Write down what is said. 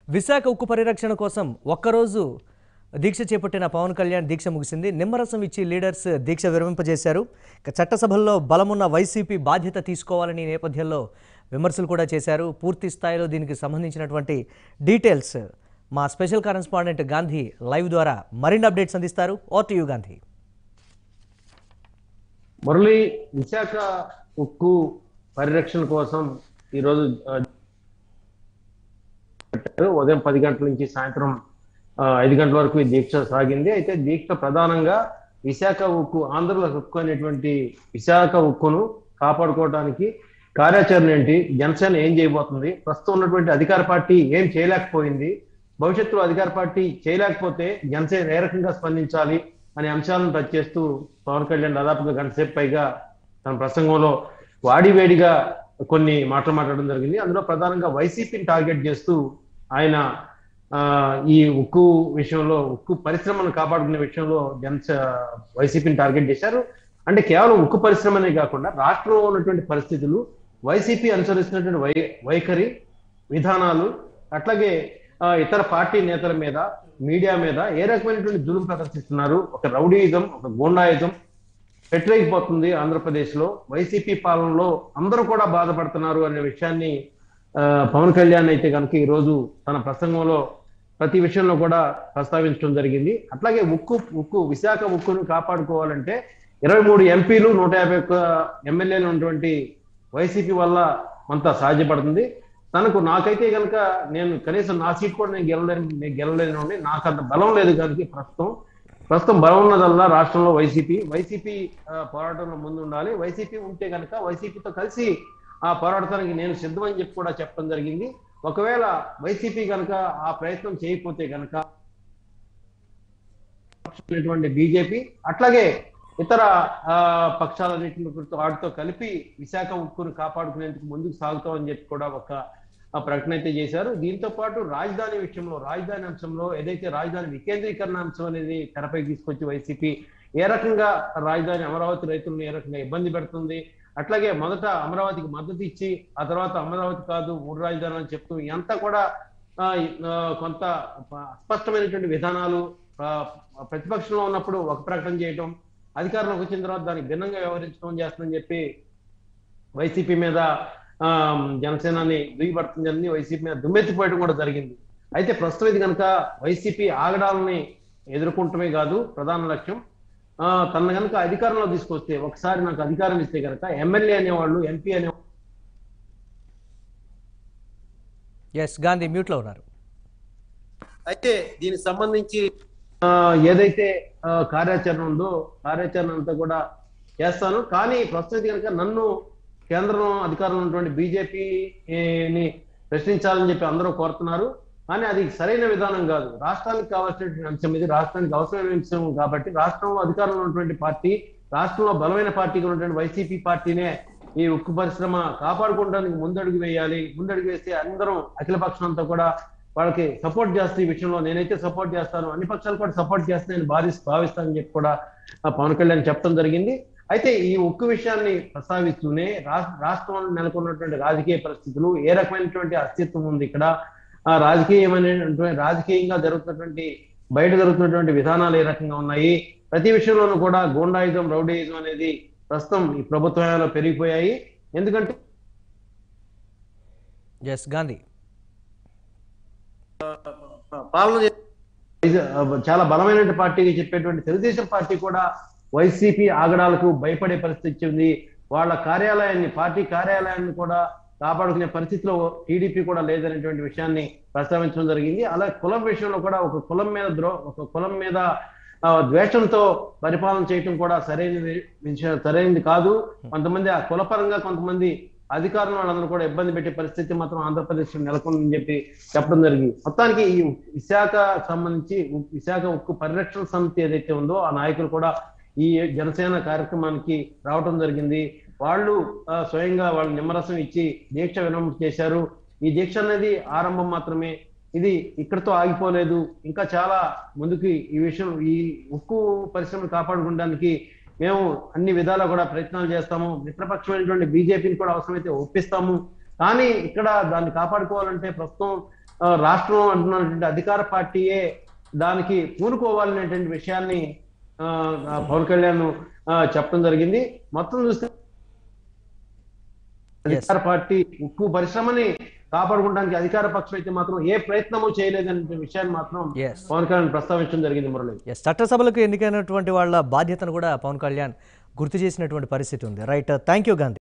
విశాఖ ఉక్కు పరిరక్షణ కోసం ఒక్కరోజు దీక్ష చేపట్టిన పవన్ కళ్యాణ్ దీక్ష ముగిసింది నిమ్మరసం ఇచ్చి లీడర్స్ దీక్ష విరమింపజేశారు ఇక చట్టసభల్లో బలమున్న వైసీపీ బాధ్యత తీసుకోవాలని ఈ నేపథ్యంలో విమర్శలు కూడా చేశారు పూర్తి స్థాయిలో దీనికి సంబంధించినటువంటి డీటెయిల్స్ మా స్పెషల్ కరెస్పాండెంట్ గాంధీ లైవ్ ద్వారా మరిన్ని అప్డేట్స్ అందిస్తారు over to you Gandhi Murali Visakha ఉక్కు పరిరక్షణ కోసం ఈరోజు ఆ, పెట్టారు. ఉదయం పది గంటల నుంచి సాయంత్రం ఆ, ఐదు గంటల వరకు ఈ దీక్ష సాగింది అయితే దీక్ష ప్రధానంగా విశాఖ ఉక్కు ఆంధ్రలో ఉక్కు అనేటువంటి విశాఖ ఉక్కును కాపాడుకోవడానికి కార్యాచరణ ఏంటి జనసేన ఏం చేయబోతుంది ప్రస్తుతం ఉన్నటువంటి అధికార పార్టీ ఏం చేయలేకపోయింది భవిష్యత్తులో అధికార పార్టీ చేయలేకపోతే జనసేన ఏ రకంగా స్పందించాలి అనే అంశాలను టచ్ చేస్తూ పవన్ కళ్యాణ్ దాదాపుగా గంట సేపు పైగా తన ప్రసంగంలో వాడివేడిగా కొన్ని మాటలు మాట్లాడడం జరిగింది అందులో ప్రధానంగా వైసీపీని టార్గెట్ చేస్తూ ఆయన ఆ, ఈ ఉక్కు విషయంలో ఉక్కు పరిశ్రమను కాపాడుకునే విషయంలో జనస వైసీపీని టార్గెట్ చేశారు అంటే కేవలం ఉక్కు పరిశ్రమనే కాకుండా రాష్ట్రంలో ఉన్నటువంటి పరిస్థితులు వైసీపీ అనుసరిస్తున్నటువంటి వై వైఖరి విధానాలు అట్లాగే ఆ, ఇతర పార్టీ నేతల మీద మీడియా మీద ఏ రకమైనటువంటి జులుం ప్రదర్శిస్తున్నారు ఒక రౌడీయిజం ఒక గూండాయిజం పెట్టలేకపోతుంది ఆంధ్రప్రదేశ్ లో వైసీపీ పాలనలో అందరూ కూడా బాధపడుతున్నారు అనే విషయాన్ని ఆ, పవన్ కళ్యాణ్ అయితే కనుక ఈ రోజు తన ప్రసంగంలో ప్రతి విషయంలో కూడా ప్రస్తావించడం జరిగింది అట్లాగే ఉక్కు ఉక్కు విశాఖ ఉక్కును కాపాడుకోవాలంటే ఇరవై మూడు ఎంపీలు నూట యాభై ఒక్క ఎమ్మెల్యేలు ఉన్నటువంటి వైసీపీ వల్ల అంత సాధ్యపడుతుంది తనకు నాకైతే కనుక నేను కనీసం నా సీట్ కూడా నేను గెలలేను నేను గెలలేను అండి నాకు అంత బలం లేదు కనుక ప్రస్తుతం ప్రస్తుతం బలం ఉన్నదల్లా రాష్ట్రంలో వైసీపీ వైసీపీ ఆ, పోరాటంలో ముందు ఉండాలి వైసీపీ ఉంటే కనుక వైసీపీతో కలిసి ఆ పోరాడటానికి నేను సిద్ధమని చెప్పి కూడా చెప్పడం జరిగింది ఒకవేళ వైసీపీ కనుక ఆ ప్రయత్నం చేయకపోతే కనుక బీజేపీ అట్లాగే ఇతర ఆ, పక్షాలన్నింటిని కూడా వాటితో కలిపి విశాఖ ఉక్కును కాపాడుకునేందుకు ముందుకు సాగుతామని చెప్పి కూడా ఒక ఆ, ప్రకటన అయితే చేశారు దీంతో పాటు రాజధాని విషయంలో రాజధాని అంశంలో ఏదైతే రాజధాని వికేంద్రీకరణ అంశం అనేది తెరపై తీసుకొచ్చి వైసీపీ ఏ రకంగా రాజధాని అమరావతి రైతులను ఏ రకంగా ఇబ్బంది పెడుతుంది అట్లాగే మొదట అమరావతికి మద్దతు ఇచ్చి ఆ తర్వాత అమరావతి కాదు మూడు రాజధాని అని చెప్తూ ఇదంతా కూడా ఆ, ఆ, కొంత అస్పష్టమైనటువంటి విధానాలు ఆ, ప్రతిపక్షంలో ఉన్నప్పుడు ఒక ప్రకటన చేయటం అధికారంలోకి వచ్చిన తర్వాత దానికి భిన్నంగా వ్యవహరించడం చేస్తుందని చెప్పి వైసీపీ మీద ఆ, జనసేనని దిగిపడుతుందని వైసీపీ మీద దుమ్మెత్తిపోయడం కూడా జరిగింది అయితే ప్రస్తుతం ఇది కనుక వైసీపీ ఆగడాలని ఎదుర్కొంటమే కాదు ప్రధాన లక్ష్యం ఆ, తన కనుక అధికారంలో తీసుకొస్తే ఒకసారి నాకు అధికారం ఇస్తే కనుక ఎమ్మెల్యే అనేవాళ్ళు ఎంపీ అనే ఎస్ గాంధీ మ్యూట్లో ఉన్నారు అయితే దీనికి సంబంధించి ఆ, ఏదైతే ఆ, కార్యాచరణ ఉందో కార్యాచరణ అంతా కూడా చేస్తాను కానీ ప్రస్తుతం కనుక నన్ను కేంద్రం అధికారంలో ఉన్నటువంటి బీజేపీని ప్రశ్నించాలని చెప్పి అందరూ కోరుతున్నారు కానీ అది సరైన విధానం కాదు రాష్ట్రానికి కావాల్సినటువంటి అంశం ఇది రాష్ట్రానికి అవసరమైన అంశం కాబట్టి రాష్ట్రంలో అధికారంలో ఉన్నటువంటి పార్టీ రాష్ట్రంలో బలమైన పార్టీగా ఉన్నటువంటి వైసీపీ పార్టీనే ఈ ఉక్కు పరిశ్రమ కాపాడుకోవడానికి ముందడుగు వేయాలి ముందడుగు వేస్తే అందరం అఖిల పక్షం అంతా కూడా వాళ్ళకి సపోర్ట్ చేస్తే ఈ విషయంలో నేనైతే సపోర్ట్ చేస్తాను అన్ని పక్షాలు కూడా సపోర్ట్ చేస్తే నేను భారీ భావిస్తానని చెప్పి కూడా ఆ పవన్ కళ్యాణ్ చెప్పడం జరిగింది అయితే ఈ ఉక్కు విషయాన్ని ప్రస్తావిస్తూనే రాష్ట్ర రాష్ట్రంలో నెలకొన్నటువంటి రాజకీయ పరిస్థితులు ఏ రకమైనటువంటి అస్తిత్వం ఉంది ఇక్కడ ఆ రాజకీయమైనటువంటి రాజకీయంగా జరుగుతున్నటువంటి బయట జరుగుతున్నటువంటి విధానాలు ఏ రకంగా ఉన్నాయి ప్రతి విషయంలోనూ కూడా గూండాయిజం రౌడీయిజం అనేది ప్రస్తుతం ఈ ప్రభుత్వ హయాంలో పెరిగిపోయాయి ఎందుకంటే ఎస్ గాంధీ పాలన చే- చాలా బలమైన పార్టీగా చెప్పేటువంటి తెలుగుదేశం పార్టీ కూడా వైసీపీ ఆగడాలకు భయపడే పరిస్థితి వచ్చింది వాళ్ళ కార్యాలయాన్ని పార్టీ కార్యాలయాన్ని కూడా కాపాడుకునే పరిస్థితిలో టీడీపీ కూడా లేదనేటువంటి విషయాన్ని ప్రస్తావించడం జరిగింది అలా కులం విషయంలో కూడా ఒక కులం మీద ద్రో ఒక కులం మీద ఆ, ద్వేషంతో పరిపాలన చేయటం కూడా సరైనది విషయం సరైనది కాదు కొంతమంది ఆ కులపరంగా కొంతమంది అధికారులు వాళ్ళందరూ కూడా ఇబ్బంది పెట్టే పరిస్థితి మాత్రం ఆంధ్రప్రదేశ్ లో నెలకొందని చెప్పి చెప్పడం జరిగింది మొత్తానికి ఈ విశాఖ సంబంధించి ఉ- విశాఖ ఉక్కు పరిరక్షణ సమితి ఏదైతే ఉందో ఆ నాయకులు కూడా ఈ జనసేన కార్యక్రమానికి రావటం జరిగింది వాళ్ళు ఆ, స్వయంగా వాళ్ళు నిమ్మరసం ఇచ్చి దీక్ష విరమణ చేశారు ఈ దీక్ష అనేది ఆరంభం మాత్రమే ఇది ఇక్కడితో ఆగిపోలేదు ఇంకా చాలా ముందుకి ఈ విషయం ఈ ఉక్కు పరిశ్రమను కాపాడుకోవడానికి మేము అన్ని విధాలా కూడా ప్రయత్నాలు చేస్తాము మిత్రపక్షమైనటువంటి బీజేపీని కూడా అవసరమైతే ఒప్పిస్తాము కానీ ఇక్కడ దాన్ని కాపాడుకోవాలంటే ప్రస్తుతం ఆ, రాష్ట్రం అంటున్నటువంటి అధికార పార్టీయే దానికి పూనుకోవాలనేటువంటి విషయాన్ని ఆ, ఆ, పవన్ కళ్యాణ్ ఆ, చెప్పడం జరిగింది మొత్తం చూస్తే అధికార పార్టీ ఉక్కు పరిశ్రమని కాపాడుకోవడానికి అధికార పక్షం అయితే మాత్రం ఏ ప్రయత్నము చేయలేదనే విషయాన్ని మాత్రం ఎస్ పవన్ కళ్యాణ్ ప్రస్తావించడం జరిగింది మురళి ఎస్ చట్టసభలకు ఎన్నికైనటువంటి వాళ్ళ బాధ్యతను కూడా పవన్ కళ్యాణ్ గుర్తు చేసినటువంటి పరిస్థితి ఉంది రైట్ థ్యాంక్ యూ గాంధీ